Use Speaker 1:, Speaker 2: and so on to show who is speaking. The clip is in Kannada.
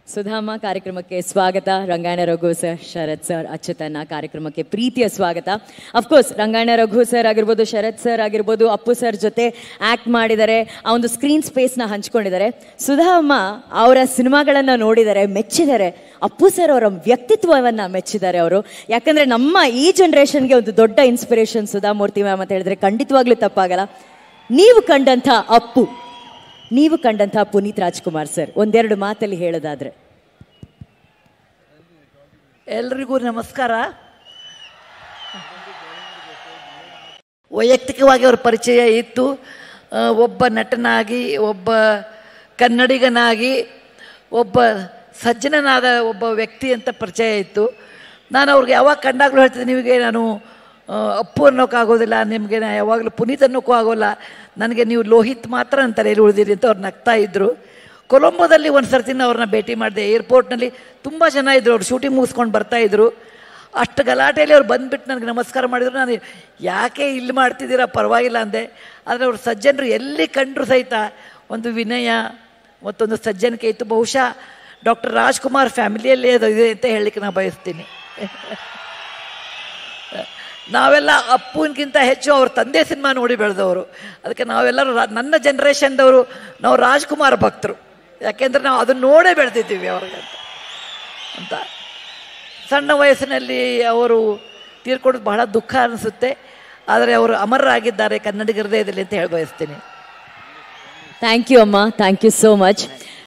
Speaker 1: ಸುಧಾಮ ಕಾರ್ಯಕ್ರಮಕ್ಕೆ ಸ್ವಾಗತ ರಂಗಾಯಣ ರಘು ಸರ್ ಶರತ್ ಸರ್ ಅಚ್ಯುತನ್ನ ಕಾರ್ಯಕ್ರಮಕ್ಕೆ ಪ್ರೀತಿಯ ಸ್ವಾಗತ ಅಫ್ಕೋರ್ಸ್ ರಂಗಾಯಣ ರಘು ಸರ್ ಆಗಿರ್ಬೋದು ಶರತ್ ಸರ್ ಆಗಿರ್ಬೋದು ಅಪ್ಪು ಸರ್ ಜೊತೆ ಆಕ್ಟ್ ಮಾಡಿದ್ದಾರೆ ಆ ಒಂದು ಸ್ಕ್ರೀನ್ ಸ್ಪೇಸ್ನ ಹಂಚ್ಕೊಂಡಿದ್ದಾರೆ ಸುಧಾಮ ಅವರ ಸಿನಿಮಾಗಳನ್ನು ನೋಡಿದ್ದಾರೆ ಮೆಚ್ಚಿದ್ದಾರೆ ಅಪ್ಪು ಸರ್ ಅವರ ವ್ಯಕ್ತಿತ್ವವನ್ನ ಮೆಚ್ಚಿದ್ದಾರೆ ಅವರು ಯಾಕಂದ್ರೆ ನಮ್ಮ ಈ ಜನರೇಷನ್ಗೆ ಒಂದು ದೊಡ್ಡ ಇನ್ಸ್ಪಿರೇಷನ್ ಸುಧಾಮೂರ್ತಿ ಮ್ಯಾಮ್ ಅಂತ ಹೇಳಿದ್ರೆ ಖಂಡಿತವಾಗ್ಲೂ ತಪ್ಪಾಗಲ್ಲ ನೀವು ಕಂಡಂಥ ಅಪ್ಪು ನೀವು ಕಂಡಂಥ ಪುನೀತ್ ರಾಜ್ಕುಮಾರ್ ಸರ್ ಒಂದೆರಡು ಮಾತಲ್ಲಿ ಹೇಳೋದಾದ್ರೆ
Speaker 2: ಎಲ್ರಿಗೂ ನಮಸ್ಕಾರ ವೈಯಕ್ತಿಕವಾಗಿ ಅವ್ರ ಪರಿಚಯ ಇತ್ತು ಆ, ಒಬ್ಬ ನಟನಾಗಿ ಒಬ್ಬ ಕನ್ನಡಿಗನಾಗಿ ಒಬ್ಬ ಸಜ್ಜನನಾದ ಒಬ್ಬ ವ್ಯಕ್ತಿ ಅಂತ ಪರಿಚಯ ಇತ್ತು ನಾನು ಅವ್ರಿಗೆ ಯಾವಾಗ ಕಂಡಾಗಲೂ ಹೇಳ್ತಿದ್ದೆ ನಿಮಗೆ ನಾನು ಆ, ಅಪ್ಪು ಅನ್ನೋಕ್ಕಾಗೋದಿಲ್ಲ ನಿಮಗೆ ನಾ ಯಾವಾಗಲೂ ಪುನೀತ್ ಅನ್ನೋಕ್ಕೂ ಆಗೋಲ್ಲ ನನಗೆ ನೀವು ಲೋಹಿತ್ ಮಾತ್ರ ನನ್ನ ತಲೆಯಲ್ಲಿ ಉಳಿದಿರಿ ಅಂತ ಅವ್ರು ನಗ್ತಾ ಇದ್ದರು ಕೊಲಂಬೋದಲ್ಲಿ ಒಂದು ಸರ್ತಿನ ಅವ್ರನ್ನ ಭೇಟಿ ಮಾಡಿದೆ ಏರ್ಪೋರ್ಟ್ನಲ್ಲಿ ತುಂಬ ಜನ ಇದ್ದರು ಅವ್ರು ಶೂಟಿಂಗ್ ಮುಗಿಸ್ಕೊಂಡು ಬರ್ತಾಯಿದ್ರು ಅಷ್ಟು ಗಲಾಟೆಯಲ್ಲಿ ಅವ್ರು ಬಂದುಬಿಟ್ಟು ನನಗೆ ನಮಸ್ಕಾರ ಮಾಡಿದ್ರು ನಾನು ಯಾಕೆ ಇಲ್ಲಿ ಮಾಡ್ತಿದ್ದೀರಾ ಪರವಾಗಿಲ್ಲ ಅಂದೆ ಆದರೆ ಅವ್ರು ಸಜ್ಜನರು ಎಲ್ಲಿ ಕಂಡ್ರು ಸಹಿತ ಒಂದು ವಿನಯ ಮತ್ತೊಂದು ಸಜ್ಜನಿಕೆ ಇತ್ತು ಬಹುಶಃ ಡಾಕ್ಟರ್ ರಾಜ್ಕುಮಾರ್ ಫ್ಯಾಮಿಲಿಯಲ್ಲೇ ಅದು ಇದೆ ಅಂತ ಹೇಳಲಿಕ್ಕೆ ನಾನು ಬಯಸ್ತೀನಿ ನಾವೆಲ್ಲ ಅಪ್ಪುನ್ಗಿಂತ ಹೆಚ್ಚು ಅವ್ರ ತಂದೆ ಸಿನಿಮಾ ನೋಡಿ ಬೆಳೆದವರು ಅದಕ್ಕೆ ನಾವೆಲ್ಲರೂ ರಾ- ನನ್ನ ಜನ್ರೇಷನ್ದವರು ನಾವು ರಾಜ್ಕುಮಾರ್ ಭಕ್ತರು ಯಾಕೆಂದ್ರೆ ನಾವು ಅದನ್ನ ನೋಡೇ ಬೆಳೆದಿದ್ದೀವಿ ಅವ್ರಿಗೆ ಅಂತ ಅಂತ ಸಣ್ಣ ವಯಸ್ಸಿನಲ್ಲಿ ಅವರು ತೀರ್ಕೊಡೋದು ಬಹಳ ದುಃಖ ಅನಿಸುತ್ತೆ ಆದರೆ ಅವರು ಅಮರರಾಗಿದ್ದಾರೆ ಕನ್ನಡಿಗರ ಹೃದಯದಲ್ಲಿ ಅಂತ ಹೇಳಿ ಬಯಸ್ತೀನಿ
Speaker 1: ಥ್ಯಾಂಕ್ ಯು ಅಮ್ಮ ಥ್ಯಾಂಕ್ ಯು ಸೋ ಮಚ್